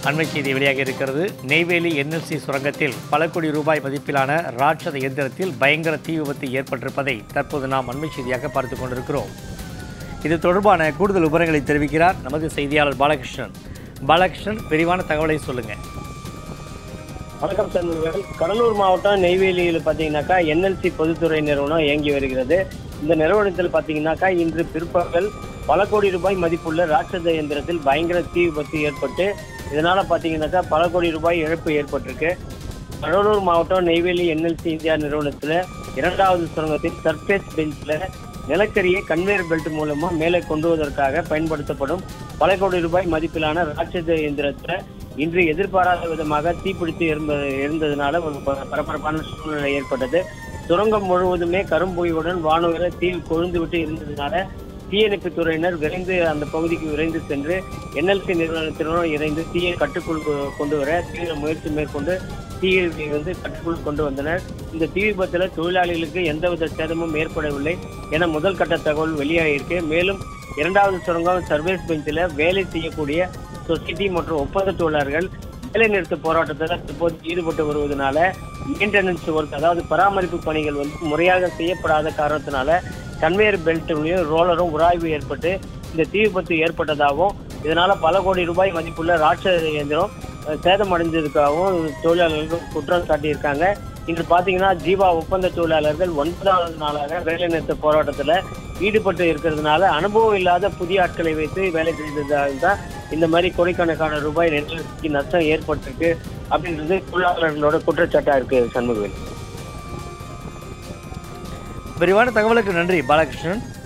அண்மை செய்தி வெளியாக இருக்கிறது நெய்வேலி என்எல்சி சுரங்கத்தில் பல கோடி ரூபாய் மதிப்பிலான ராட்சத இயந்திரத்தில் பயங்கர தீ விபத்து ஏற்பட்டிருப்பதை தற்போது நாம் அண்மை செய்தியாக பார்த்து கொண்டிருக்கிறோம் இது தொடர்பான கூடுதல் விவரங்களை தெரிவிக்கிறார் நமது செய்தியாளர் பாலகிருஷ்ணன் பாலகிருஷ்ணன் விரிவான தகவலை சொல்லுங்க வணக்கம் சண்முகவேல் கடலூர் மாவட்டம் நெய்வேலியில் பார்த்தீங்கன்னாக்கா என்எல்சி பொதுத்துறை நிறுவனம் இயங்கி வருகிறது இந்த நிறுவனத்தில் பார்த்தீங்கன்னாக்கா இன்று பிற்பகல் பல கோடி ரூபாய் மதிப்புள்ள ராட்சத இயந்திரத்தில் பயங்கர தீ விபத்து ஏற்பட்டு இதனால பார்த்தீங்கன்னாக்கா பல கோடி ரூபாய் இழப்பு ஏற்பட்டிருக்கு கடலூர் மாவட்டம் நெய்வேலி என்எல்சி இந்தியா நிறுவனத்தில் இரண்டாவது சுரங்கத்தில் சர்ஃபேஸ் பெஞ்சில் நிலக்கரியை கன்வேயர் பெல்ட் மூலமா மேலே கொண்டு வருவதற்காக பயன்படுத்தப்படும் பல கோடி ரூபாய் மதிப்பிலான ராட்சத இயந்திரத்தை இன்று எதிர்பாராத விதமாக தீப்பிடித்து இருந்த இருந்ததுனால ஒரு ப- பரபரப்பான சூழ்நிலை ஏற்பட்டது சுரங்கம் முழுவதுமே கரும்புகையுடன் வானுயர தீ கொழுந்து விட்டு இருந்ததுனால தீயணைப்பு துறையினர் விரைந்து அந்த பகுதிக்கு விரைந்து சென்று என்எல்சி நிறுவனத்தினரும் இணைந்து தீயை கட்டுக்குள் கொ- கொண்டு வர தீவிர முயற்சி மேற்கொண்டு தீயை வந்து கட்டுக்குள் கொண்டு வந்தனர் இந்த தீ விபத்துல தொழிலாளிகளுக்கு எந்தவித சேதமும் ஏற்படவில்லை என முதல் கட்ட தகவல் வெளியாகியிருக்கு மேலும் இரண்டாவது சுரங்கம் சர்வீஸ் பெஞ்சில் வேலை செய்யக்கூடிய சொசைட்டி மற்றும் ஒப்பந்த தொழிலாளர்கள் வேலை நிறுத்த போராட்டத்தில் தற்போது ஈடுபட்டு வருவதனால மெயின்டெனன்ஸ் ஒர்க் அதாவது பராமரிப்பு பணிகள் வந்து முறையாக செய்யப்படாத காரணத்தினால கன்வேயர் பெல்ட்லையும் ரோலரும் உராய்வு ஏற்பட்டு இந்த தீ விபத்து ஏற்பட்டதாகவும் இதனால பல கோடி ரூபாய் மதிப்புள்ள ராட்சத இயந்திரம் அஹ், சேதமடைந்ததுக்காகவும் தொழிலாளர்கள் குற்றம் சாட்டியிருக்காங்க இன்று பாத்தீங்கன்னா ஜீவா ஒப்பந்த தொழிலாளர்கள் ஒன்பதாவது நாளாக வேலை நிறுத்த போராட்டத்துல ஈடுபட்டு இருக்கிறதுனால அனுபவம் இல்லாத புதிய ஆட்களை வைத்து வேலை செய்ததால் தான் இந்த மாதிரி கோடிக்கணக்கான ரூபாய் நெல்லுக்கு நஷ்டம் ஏற்பட்டிருக்கு அப்படின்றது தொழிலாளர்களோட குற்றச்சாட்டா இருக்கு சண்முகவேல் விரிவான தகவலுக்கு நன்றி பாலகிருஷ்ணன்